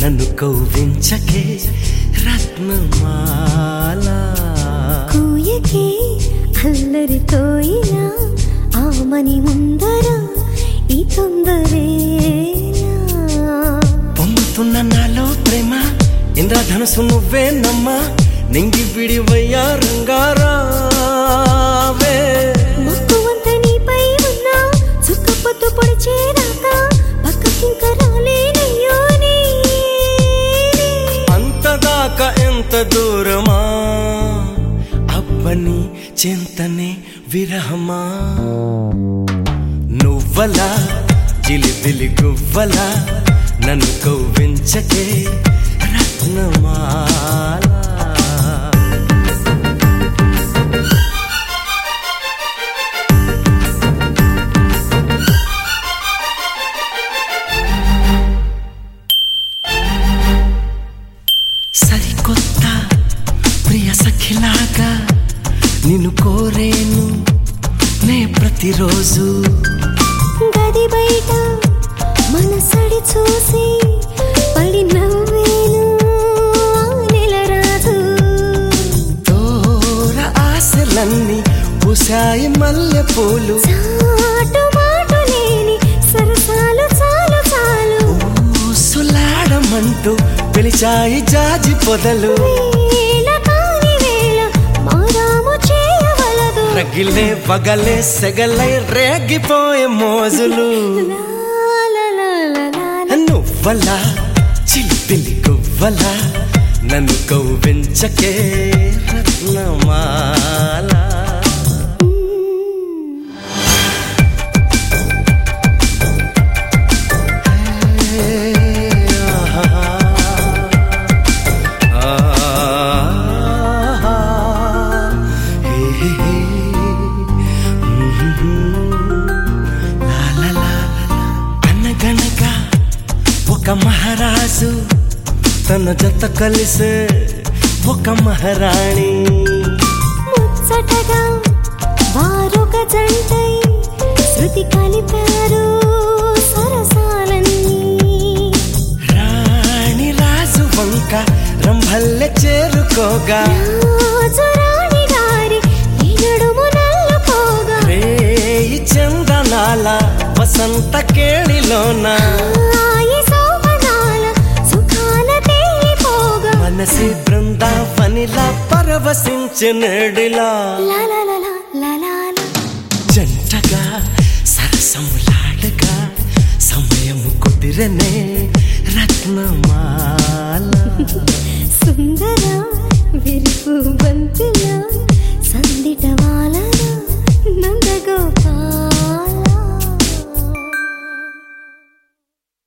నన్ను కౌవించకే రత్నమాల కూయకే అల్లరి తోయినా ఆమని ముందర ఈ తొందరేనా పొంగుతున్న నాలో ప్రేమ ఇంద్రధనుసు నువ్వే నమ్మా నింగి విడివయ్యా రంగారావే మక్కువంత నీపై ఉన్నా చుక్క పొద్దు పొడిచేదాకా పక్కకింక రాలేనయ్యో నేనే. అంతదాకా ఎంత దూరమా అబ్బని చింతనే విరహమా నువ్వలా జిలిబిలి గువ్వలా నన్ను కౌవించకే రత్నమాల సరికొత్త ప్రియ సఖిలాగా నిన్ను కోరేను నే ప్రతిరోజు గది బయట మనసడి చూసి పడి నవ్వేను ఆ నెలరాజు దూర ఆశలన్నీ పూసాయి మల్లె పూలు చాటు మాటు లేని సరసాలు చాలు చాలు ఊసులాడమంటూ పిలిచాయి జాజి పొదలు వేళ కాని వేళ మారాము చేయవలదు రగిలే పగలే సెగలై రేగిపోయే మోజులు లా లా లా లా లా లా. నువ్వలా చిలిపిలి గువ్వలా నన్ను కౌవించకే రత్నమాల అనగనగా ఒక మహారాజు తన జత కలిసే ఒక మహారాణి ముచ్చటగా వారొక జంటై శృతి కలిపారు సరసాలన్నీ రాణి రాజు వంక రంభల్లె చేరుకోగా రాజు రాణి గారి నిడుము నల్లుకోగా రేయి చందనాల వసంత కేళిలోన ఆయి శోభనాల సుఖాల తేలిపోగా మనసి బృందావనిలా పరవశించినడిలా లా లా లా లా లా లా లా. జంటగా సరసములాడగా సమయము కుదిరనే రత్నమాల సుందరా